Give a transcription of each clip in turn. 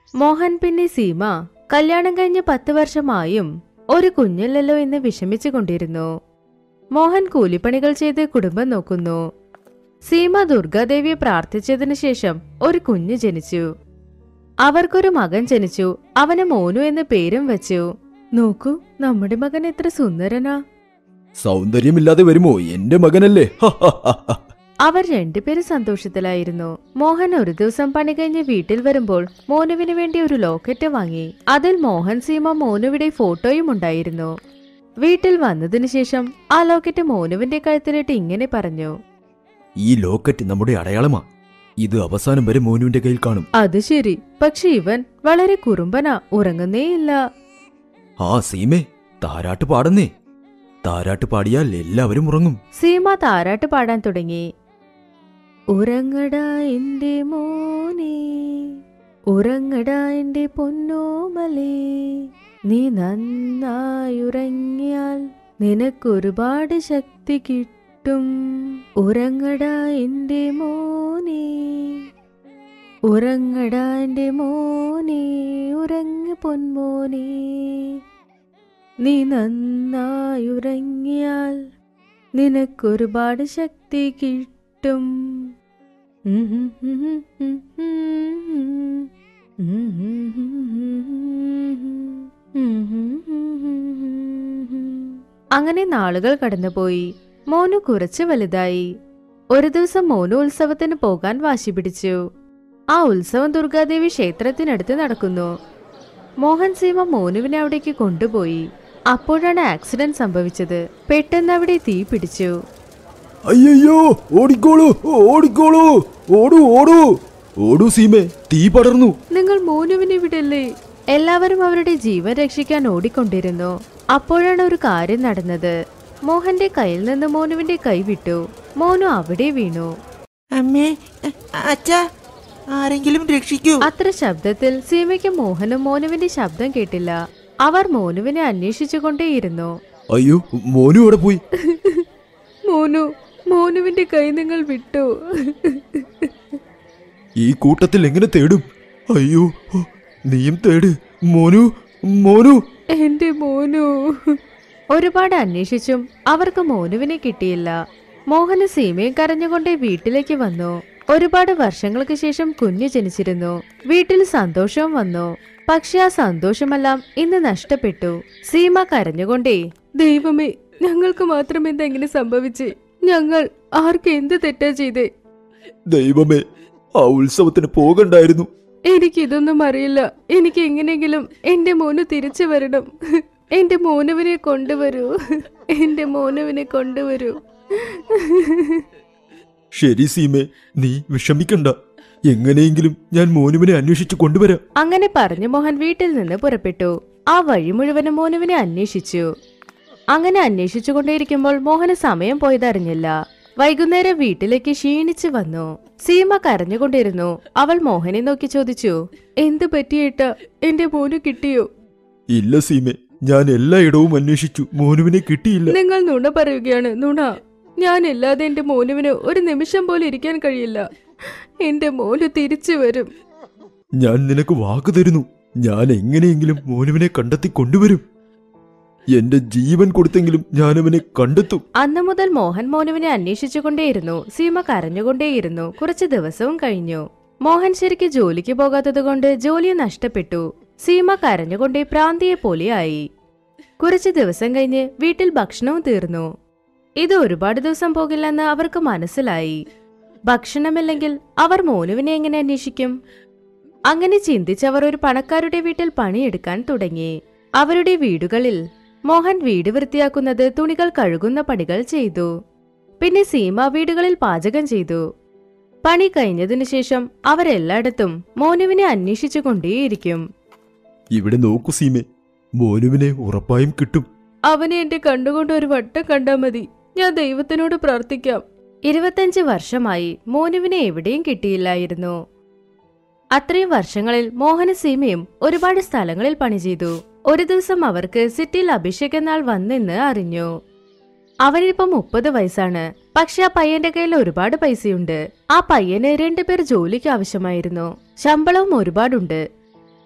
മോഹൻ പിന്നെ സീമ കല്യാണം കഴിഞ്ഞ് പത്ത് വർഷമായും ഒരു കുഞ്ഞില്ലല്ലോ എന്ന് വിഷമിച്ചു കൊണ്ടിരുന്നു മോഹൻ കൂലിപ്പണികൾ ചെയ്ത് കുടുംബം നോക്കുന്നു സീമ ദുർഗാദേവിയെ പ്രാർത്ഥിച്ചതിനു ശേഷം ഒരു കുഞ്ഞ് ജനിച്ചു അവർക്കൊരു മകൻ ജനിച്ചു അവന് മോനു എന്ന് പേരും വെച്ചു നോക്കൂ നമ്മുടെ മകൻ എത്ര സുന്ദരനാ സൗന്ദര്യമില്ലാതെ വരുമോ എന്റെ മകനല്ലേ ഹ, ഹ, ഹ, ഹ. അവർ രണ്ടുപേരും സന്തോഷത്തിലായിരുന്നു മോഹൻ ഒരു ദിവസം പണി കഴിഞ്ഞ് വീട്ടിൽ വരുമ്പോൾ മോനുവിന് വേണ്ടി ഒരു ലോക്കറ്റ് വാങ്ങി അതിൽ മോഹൻ സീമ മോനുവിടെ ഫോട്ടോയും ഉണ്ടായിരുന്നു വീട്ടിൽ വന്നതിനു ശേഷം ആ ലോക്കറ്റ് മോനുവിന്റെ കഴുത്തിലിട്ട് ഇങ്ങനെ പറഞ്ഞു ഈ ലോക്കറ്റ് നമ്മുടെ അടയാളമാ ഇത് അവസാനം വരെ മോനുവിന്റെ കയ്യിൽ കാണും അത് ശരി പക്ഷെ ഇവൻ വളരെ കുറുമ്പനാ ഉറങ്ങുന്നേയില്ല ആ സീമേ താരാട്ട് പാടുന്നേ താരാട്ട് പാടിയാൽ എല്ലാവരും ഉറങ്ങും സീമ താരാട്ട് പാടാൻ തുടങ്ങി ഉറങ്ങടാ എന്റെ മോനെ ഉറങ്ങടാ എന്റെ പൊന്നോമലേ നീ നന്നായി ഉറങ്ങിയാൽ നിനക്കൊരുപാട് ശക്തി കിട്ടും ഉറങ്ങടാ എന്റെ മോനെ ഉറങ്ങടാ എന്റെ മോനെ ഉറങ്ങ് പൊന്മോനെ നീ നന്നായി ഉറങ്ങിയാൽ നിനക്കൊരുപാട് ശക്തി കിട്ടും അങ്ങനെ നാളുകൾ കടന്നുപോയി മോനു കുറച്ച് വലുതായി ഒരു ദിവസം മോനു ഉത്സവത്തിന് പോകാൻ വാശി പിടിച്ചു ആ ഉത്സവം ദുർഗാദേവി ക്ഷേത്രത്തിനടുത്ത് നടക്കുന്നു മോഹൻ സീമ മോനുവിനെ അവിടേക്ക് കൊണ്ടുപോയി അപ്പോഴാണ് ആക്സിഡന്റ് സംഭവിച്ചത് പെട്ടെന്ന് അവിടെ തീ പിടിച്ചു അയ്യോ ഓടിക്കോളൂ ഓടിക്കോളൂ ഓടൂ ഓടൂ ഓടൂ സീമേ തീ പടർന്നു നിങ്ങൾ മോനുവിനെ വിടല്ലേ എല്ലാവരും അവരുടെ ജീവൻ രക്ഷിക്കാൻ ഓടിക്കൊണ്ടിരുന്നു അപ്പോഴാണ് ഒരു കാര്യം നടന്നത് മോഹന്റെ കയ്യിൽ നിന്ന് മോനുവിന്റെ കൈ വിട്ടു മോനു അവിടെ വീണു അമ്മേ അച്ഛാ ആരെങ്കിലും രക്ഷിക്കൂ അത്ര ശബ്ദത്തിൽ സീമയ്ക്ക് മോഹനും മോനുവിന്റെ ശബ്ദം കേട്ടില്ല അവർ മോനുവിനെ അന്വേഷിച്ചുകൊണ്ടേയിരുന്നു അയ്യോ മോനു എവിടെ പോയി മോനു മോനുവിന്റെ കൈ നിങ്ങൾ വിട്ടു ഈ കൂട്ടത്തിൽ എങ്ങനെ തേടും അയ്യോ നീയും തേട് മോനു മോനു എന്റെ മോനു ഒരുപാട് അന്വേഷിച്ചും അവർക്ക് മോനുവിനെ കിട്ടിയില്ല മോഹന് സീമയും കരഞ്ഞുകൊണ്ട് വീട്ടിലേക്ക് വന്നു ഒരുപാട് വർഷങ്ങൾക്ക് ശേഷം കുഞ്ഞു ജനിച്ചിരുന്നു വീട്ടിൽ സന്തോഷവും വന്നു പക്ഷെ ആ സന്തോഷമെല്ലാം ഇന്ന് നഷ്ടപ്പെട്ടു സീമ കരഞ്ഞുകൊണ്ടേ ദൈവമേ ഞങ്ങൾക്ക് മാത്രം എന്തെങ്ങനെ സംഭവിച്ചേ ഞങ്ങൾ ആർക്ക് എന്ത് തെറ്റാ ചെയ്തേ ദൈവമേ ആ ഉത്സവത്തിന് പോകണ്ടായിരുന്നു എനിക്കിതൊന്നും അറിയില്ല എനിക്ക് എങ്ങനെയെങ്കിലും എന്റെ മോന് തിരിച്ചു വരണം എന്റെ മോനുവിനെ കൊണ്ടുവരൂ എന്റെ മോനുവിനെ കൊണ്ടുവരൂ ശരി സീമേ നീ വിഷമിക്കണ്ട എങ്ങനെയെങ്കിലും ഞാൻ മോനുവിനെ അന്വേഷിച്ചു കൊണ്ടുവരാം അങ്ങനെ പറഞ്ഞു മോഹൻ വീട്ടിൽ നിന്ന് പുറപ്പെട്ടു ആ വഴി മുഴുവനും മോനുവിനെ അന്വേഷിച്ചു അങ്ങനെ അന്വേഷിച്ചു കൊണ്ടേയിരിക്കുമ്പോൾ മോഹന് സമയം പോയതറിഞ്ഞില്ല വൈകുന്നേരം വീട്ടിലേക്ക് ക്ഷീണിച്ചു വന്നു സീമ കരഞ്ഞുകൊണ്ടിരുന്നു അവൾ മോഹനെ നോക്കി ചോദിച്ചു എന്ത് പറ്റിയേട്ട എന്റെ മോന് കിട്ടിയോ ഇല്ല സീമേ ഞാൻ എല്ലായിടവും അന്വേഷിച്ചു മോനുവിനെ കിട്ടിയില്ല നിങ്ങൾ നുണ പറയുകയാണ് നുണ ഞാനില്ലാതെ എന്റെ മോനുവിന് ഒരു നിമിഷം പോലും ഇരിക്കാൻ കഴിയില്ല എന്റെ മോന് തിരിച്ചു വരും ഞാൻ നിനക്ക് വാക്ക് തരുന്നു ഞാൻ എങ്ങനെയെങ്കിലും മോനുവിനെ കണ്ടെത്തി കൊണ്ടുവരും എന്റെ ജീവൻ കൊടുത്തെങ്കിലും ഞാൻ അവനെ കണ്ടെത്തും അന്നു മുതൽ മോഹൻ മോനുവിനെ അന്വേഷിച്ചുകൊണ്ടേയിരുന്നു സീമ കരഞ്ഞുകൊണ്ടേയിരുന്നു കുറച്ചു ദിവസവും കഴിഞ്ഞു മോഹൻ ശരിക്ക് ജോലിക്ക് പോകാത്തതുകൊണ്ട് ജോലി നഷ്ടപ്പെട്ടു സീമ കരഞ്ഞുകൊണ്ടേ പ്രാന്തിയെ പോലെയായി കുറച്ചു ദിവസം കഴിഞ്ഞ് വീട്ടിൽ ഭക്ഷണവും തീർന്നു ഇത് ഒരുപാട് ദിവസം പോകില്ലെന്ന് അവർക്ക് മനസ്സിലായി ഭക്ഷണമില്ലെങ്കിൽ അവർ മോനുവിനെ എങ്ങനെ അന്വേഷിക്കും അങ്ങനെ ചിന്തിച്ചവർ ഒരു പണക്കാരുടെ വീട്ടിൽ പണിയെടുക്കാൻ തുടങ്ങി അവരുടെ വീടുകളിൽ മോഹൻ വീട് വൃത്തിയാക്കുന്നത് തുണികൾ കഴുകുന്ന പണികൾ ചെയ്തു പിന്നെ സീമ വീടുകളിൽ പാചകം ചെയ്തു പണി കഴിഞ്ഞതിനു ശേഷം അവരെല്ലായിടത്തും മോനുവിനെ അന്വേഷിച്ചു കൊണ്ടേയിരിക്കും ഇവിടെ നോക്കൂ സീമേ മോനുവിനെ ഉറപ്പായും കിട്ടും അവനെ എന്റെ കണ്ണുകൊണ്ട് ഒരു വട്ടം കണ്ടാ മതി ഞാൻ ദൈവത്തിനോട് പ്രാർത്ഥിക്കാം ഇരുപത്തഞ്ച് വർഷമായി മോനുവിനെ എവിടെയും കിട്ടിയില്ലായിരുന്നു അത്രയും വർഷങ്ങളിൽ മോഹന സീമയും ഒരുപാട് സ്ഥലങ്ങളിൽ പണി ചെയ്തു ഒരു ദിവസം അവർക്ക് സിറ്റിയിൽ അഭിഷേക് എന്നാൾ വന്നെന്ന് അറിഞ്ഞു അവനിപ്പോ മുപ്പത് വയസ്സാണ് പക്ഷെ ആ പയ്യന്റെ കയ്യിൽ ഒരുപാട് പൈസയുണ്ട് ആ പയ്യന് രണ്ടുപേർ ജോലിക്ക് ആവശ്യമായിരുന്നു ശമ്പളവും ഒരുപാടുണ്ട്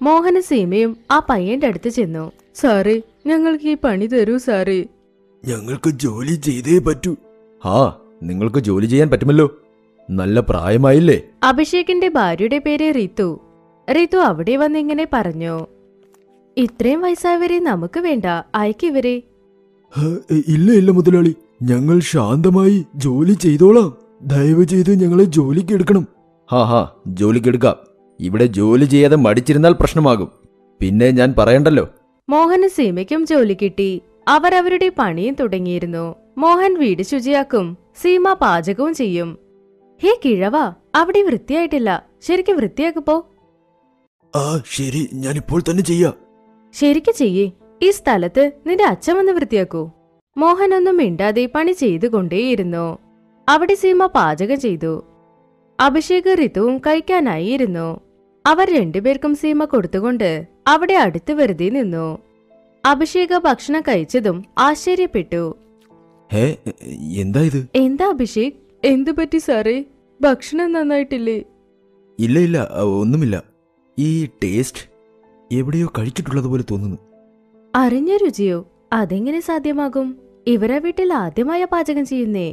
മോഹനും സീമയും ആ പയ്യന്റെ അടുത്ത് ചെന്നു സാറേ ഞങ്ങൾക്ക് ഈ പണി തരൂ സാറേ ഞങ്ങൾക്ക് ജോലി ചെയ്തേ പറ്റൂ ആ നിങ്ങൾക്ക് ജോലി ചെയ്യാൻ പറ്റുമല്ലോ നല്ല പ്രായമായില്ലേ അഭിഷേകിന്റെ ഭാര്യയുടെ പേര് റിതു റിതു അവിടെ വന്ന് ഇങ്ങനെ പറഞ്ഞു ഇത്രയും വയസ്സായവരെ നമുക്ക് വേണ്ട അയക്കിവരെ ഹ, ഇല്ല ഇല്ല മുതലാളി ഞങ്ങൾ ശാന്തമായി ജോലി ചെയ്തോളാം ദയവ് ചെയ്ത് ഞങ്ങളെ ജോലിക്ക് എടുക്കണം ഹാ ഹാ ജോലിക്ക് എടുക്കാം ഇവിടെ ജോലി ചെയ്യാതെ മടിച്ചിരുന്നാൽ പ്രശ്നമാകും പിന്നെ ഞാൻ പറയണ്ടല്ലോ മോഹന് സീമയ്ക്കും ജോലി കിട്ടി അവർ അവരുടെ പണിയും തുടങ്ങിയിരുന്നു മോഹൻ വീട് ശുചിയാക്കും സീമ പാചകവും ചെയ്യും ഹേ കിഴവ അവിടെ വൃത്തിയായിട്ടില്ല ശരിക്കും വൃത്തിയാക്കുപ്പോ ആ ശരി ഞാൻ ഇപ്പോൾ തന്നെ ചെയ്യാം ശരിക്ക് ചെയ്യേ ഈ സ്ഥലത്ത് നിന്റെ അച്ഛൻ വന്ന് വൃത്തിയാക്കൂ മോഹൻ ഒന്നും മിണ്ടാതെ പണി ചെയ്തുകൊണ്ടേയിരുന്നു അവിടെ സീമ പാചകം ചെയ്തു അഭിഷേക് ഋതുവും കഴിക്കാനായി ഇരുന്നു അവർ രണ്ടുപേർക്കും സീമ കൊടുത്തുകൊണ്ട് അവിടെ അടുത്ത് വെറുതെ നിന്നു അഭിഷേക ഭക്ഷണം കഴിച്ചതും ആശ്ചര്യപ്പെട്ടു ഹേ എന്താ ഇത് എന്താ അഭിഷേക് എന്തു പറ്റി സാറേ ഭക്ഷണം നന്നായിട്ടില്ലേ ഇല്ല ഇല്ല അ, ഒന്നുമില്ല ഈ ടേസ്റ്റ് എവിടെയോ കഴിച്ചിട്ടുള്ളതുപോലെ തോന്നുന്നു അറിഞ്ഞ രുചിയോ അതെങ്ങനെ സാധ്യമാകും ഇവരെ വീട്ടിൽ ആദ്യമായ പാചകം ചെയ്യുന്നേ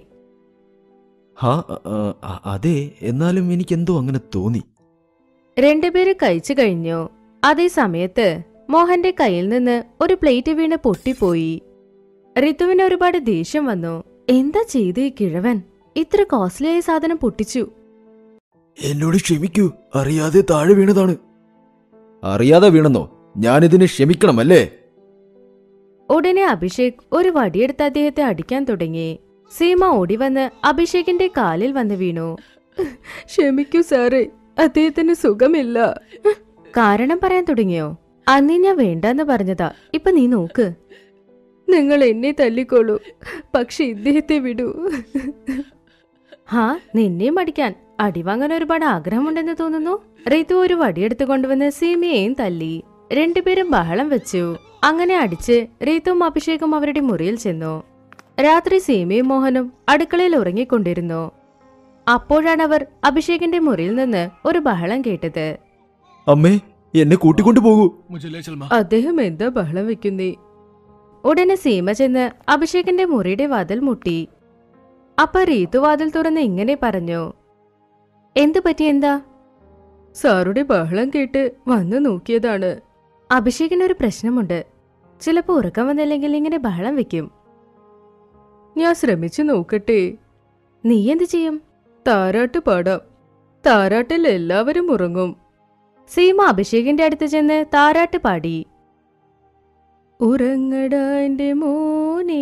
ഹാ അ, അ, അതെ എന്നാലും എനിക്കെന്തോ അങ്ങനെ തോന്നി രണ്ടുപേര് കഴിച്ചു കഴിഞ്ഞു അതേ സമയത്ത് മോഹന്റെ കയ്യിൽ നിന്ന് ഒരു പ്ലേറ്റ് വീണ് പൊട്ടിപ്പോയി ഋതുവിന് ഒരുപാട് ദേഷ്യം വന്നു എന്താ ചെയ്ത് ഈ കിഴവൻ ഇത്ര കോസ്റ്റ്ലിയായ സാധനം പൊട്ടിച്ചു എന്നോട് ക്ഷമിക്കൂ അറിയാതെ താഴെ വീണതാണ് അറിയാതെ വീണെന്നോ ഞാനിതിനെ ക്ഷമിക്കണമല്ലേ ഉടനെ അഭിഷേക് ഒരു വടിയെടുത്ത് അദ്ദേഹത്തെ അടിക്കാൻ തുടങ്ങി സീമ ഓടിവന്ന് അഭിഷേകിന്റെ കാലിൽ വന്ന് വീണു ക്ഷമിക്കൂ സാറേ അദ്ദേഹത്തിന് സുഖമില്ല കാരണം പറയാൻ തുടങ്ങിയോ അന്നേ ഞാൻ വേണ്ടെന്ന് പറഞ്ഞതാ ഇപ്പൊ നീ നോക്ക് നിങ്ങൾ എന്നെ തല്ലിക്കോളൂ പക്ഷെ ഇദ്ദേഹത്തെ വിടൂ ഹാ നിന്നെയും അടിക്കാൻ അടിവാങ്ങാൻ ഒരുപാട് ആഗ്രഹമുണ്ടെന്ന് തോന്നുന്നു റിതു ഒരു വടിയെടുത്ത് കൊണ്ടുവന്ന് സീമയെയും തല്ലി രണ്ടുപേരും ബഹളം വെച്ചു അങ്ങനെ അടിച്ച് റീത്തും അഭിഷേകും അവരുടെ മുറിയിൽ ചെന്നു രാത്രി സീമയും മോഹനും അടുക്കളയിൽ ഉറങ്ങിക്കൊണ്ടിരുന്നു അപ്പോഴാണ് അവർ അഭിഷേകിന്റെ മുറിയിൽ നിന്ന് ഒരു ബഹളം കേട്ടത് അമ്മേ എന്നെ കൂട്ടിക്കൊണ്ടു പോകൂ मुझे ले चल माँ അദ്ദേഹം എന്താ ബഹളം വെക്കുന്നേ ഉടനെ സീമ ചെന്ന് അഭിഷേകിന്റെ മുറിയുടെ വാതിൽ മുട്ടി അപ്പൊ റീതു വാതിൽ തുറന്ന് ഇങ്ങനെ പറഞ്ഞു എന്തു പറ്റി എന്താ സാറുടെ ബഹളം കേട്ട് വന്നു നോക്കിയതാണ് അഭിഷേകിനൊരു പ്രശ്നമുണ്ട് ചിലപ്പോ ഉറക്കം വന്നില്ലെങ്കിൽ ഇങ്ങനെ ബഹളം വെക്കും ഞാൻ ശ്രമിച്ചു നോക്കട്ടെ നീ എന്ത് ചെയ്യും താരാട്ട് പാടാം താരാട്ടിൽ എല്ലാവരും ഉറങ്ങും സീമ അഭിഷേകിന്റെ അടുത്ത് ചെന്ന് താരാട്ട് പാടി ഉറങ്ങടാ എന്റെ മോനെ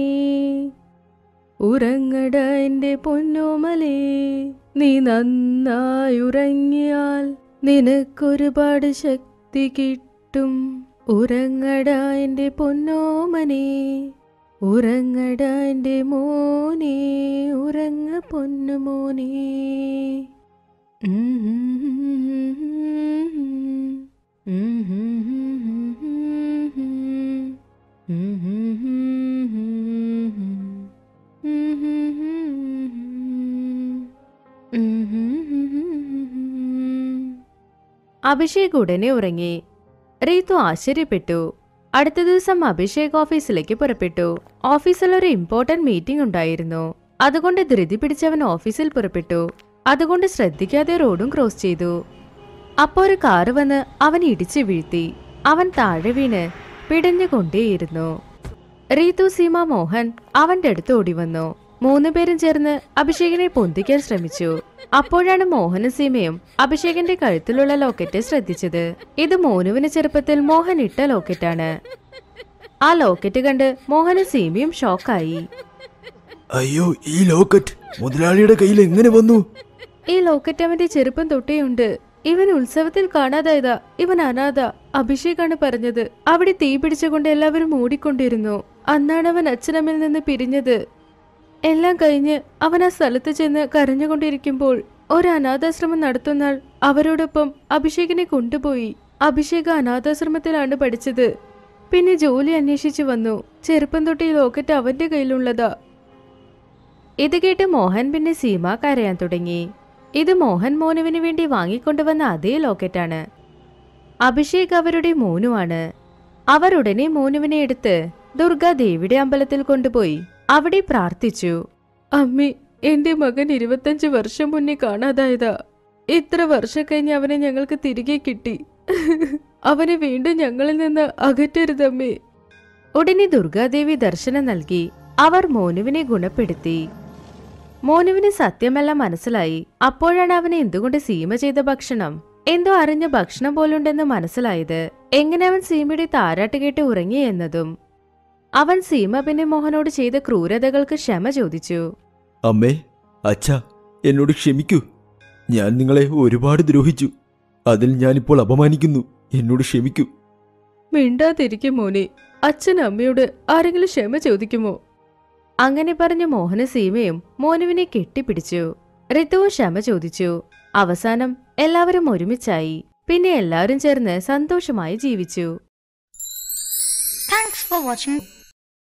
ഉറങ്ങടാ എന്റെ പൊന്നോമലേ നീ നന്നായി ഉറങ്ങിയാൽ നിനക്കൊരുപാട് ശക്തി കിട്ടും ഉറങ്ങടാ എന്റെ പൊന്നോമനെ ഉറങ്ങടാ എന്റെ മോനെ ഉറങ്ങ പൊന്നുമോനെ അഭിഷേക് ഉടനെ ഉറങ്ങി റീതു ആശ്ചര്യപ്പെട്ടു അടുത്ത ദിവസം അഭിഷേക് ഓഫീസിലേക്ക് പുറപ്പെട്ടു ഓഫീസിൽ ഒരു ഇമ്പോർട്ടന്റ് മീറ്റിംഗ് ഉണ്ടായിരുന്നു അതുകൊണ്ട് ധൃതി പിടിച്ചവൻ ഓഫീസിൽ പുറപ്പെട്ടു അതുകൊണ്ട് ശ്രദ്ധിക്കാതെ റോഡും ക്രോസ് ചെയ്തു അപ്പോ ഒരു കാറ് വന്ന് അവൻ ഇടിച്ചു വീഴ്ത്തി അവൻ താഴെ വീണ് പിടഞ്ഞുകൊണ്ടേയിരുന്നു റീതു സീമ മോഹൻ അവന്റെ അടുത്ത് ഓടി വന്നു മൂന്നുപേരും ചേർന്ന് അഭിഷേകിനെ പൊന്തിക്കാൻ ശ്രമിച്ചു അപ്പോഴാണ് മോഹനും സീമയും അഭിഷേകിന്റെ കഴുത്തിലുള്ള ലോക്കറ്റ് ശ്രദ്ധിച്ചത് ഇത് മോനുവിന് ചെറുപ്പത്തിൽ മോഹൻ ഇട്ട ലോക്കറ്റാണ് ആ ലോക്കറ്റ് കണ്ട് മോഹനും സീമയും ഷോക്കായി അയ്യോ ഈ ലോക്കറ്റ് മുതലാളിയുടെ കയ്യിൽ എങ്ങനെ വന്നു ഈ ലോക്കറ്റ് അവന്റെ ചെറുപ്പം തൊട്ടേയുണ്ട് ഇവൻ ഉത്സവത്തിൽ കാണാതായതാ ഇവൻ അനാഥ അഭിഷേകാണ് പറഞ്ഞത് അവിടെ തീ പിടിച്ചുകൊണ്ട് എല്ലാവരും ഓടിക്കൊണ്ടിരുന്നു അന്നാണ് അവൻ അച്ഛനമ്മയിൽ നിന്ന് പിരിഞ്ഞത് എല്ലാം കഴിഞ്ഞ് അവൻ ആ സ്ഥലത്ത് ചെന്ന് കരഞ്ഞുകൊണ്ടിരിക്കുമ്പോൾ ഒരു അനാഥാശ്രമം നടത്തുന്നാൾ അവരോടൊപ്പം അഭിഷേകിനെ കൊണ്ടുപോയി അഭിഷേക് അനാഥാശ്രമത്തിലാണ് പഠിച്ചത് പിന്നെ ജോലി അന്വേഷിച്ചു വന്നു ചെറുപ്പം തൊട്ട് ഈ ലോക്കറ്റ് അവന്റെ കയ്യിലുള്ളതാ ഇത് കേട്ട് മോഹൻ പിന്നെ സീമ കരയാൻ തുടങ്ങി ഇത് മോഹൻ മോനുവിന് വേണ്ടി വാങ്ങിക്കൊണ്ടുവന്ന അതേ ലോക്കറ്റാണ് അഭിഷേക് അവരുടെ മോനുമാണ് അവർ ഉടനെ മോനുവിനെ എടുത്ത് ദുർഗാദേവിയുടെ അമ്പലത്തിൽ കൊണ്ടുപോയി അവിടെ പ്രാർത്ഥിച്ചു അമ്മി എന്റെ മകൻ ഇരുപത്തഞ്ച് വർഷം മുന്നേ കാണാതായതാ ഇത്ര വർഷം കഴിഞ്ഞ് അവനെ ഞങ്ങൾക്ക് തിരികെ കിട്ടി അവനെ വീണ്ടും ഞങ്ങളിൽ നിന്ന് അകറ്റരുതമ്മേ ഉടനെ ദുർഗാദേവി ദർശനം നൽകി അവർ മോനുവിനെ ഗുണപ്പെടുത്തി മോനുവിന് സത്യമെല്ലാം മനസ്സിലായി അപ്പോഴാണ് അവന് എന്തുകൊണ്ട് സീമ ചെയ്ത ഭക്ഷണം എന്തോ അറിഞ്ഞ ഭക്ഷണം പോലുണ്ടെന്ന് മനസ്സിലായത് എങ്ങനെ അവൻ സീമയുടെ താരാട്ട് കേട്ട് ഉറങ്ങി എന്നതും അവൻ സീമ പിന്നെ മോഹനോട് ചെയ്ത ക്രൂരതകൾക്ക് ക്ഷമ ചോദിച്ചു അമ്മേ അച്ഛ എന്നോട് ക്ഷമിക്കൂ ഞാൻ നിങ്ങളെ ഒരുപാട് ദ്രോഹിച്ചു അതിൽ ഞാനിപ്പോൾ അപമാനിക്കുന്നു എന്നോട് ക്ഷമിക്കൂ മിണ്ടാതിരിക്കും മോനെ അച്ഛൻ അമ്മയോട് ആരെങ്കിലും ക്ഷമ ചോദിക്കുമോ അങ്ങനെ പറഞ്ഞ മോഹന സീമയും മോനുവിനെ കെട്ടിപ്പിടിച്ചു ഋതുവും ക്ഷമ ചോദിച്ചു അവസാനം എല്ലാവരും ഒരുമിച്ചായി പിന്നെ എല്ലാവരും ചേർന്ന് സന്തോഷമായി ജീവിച്ചു Thanks for watching.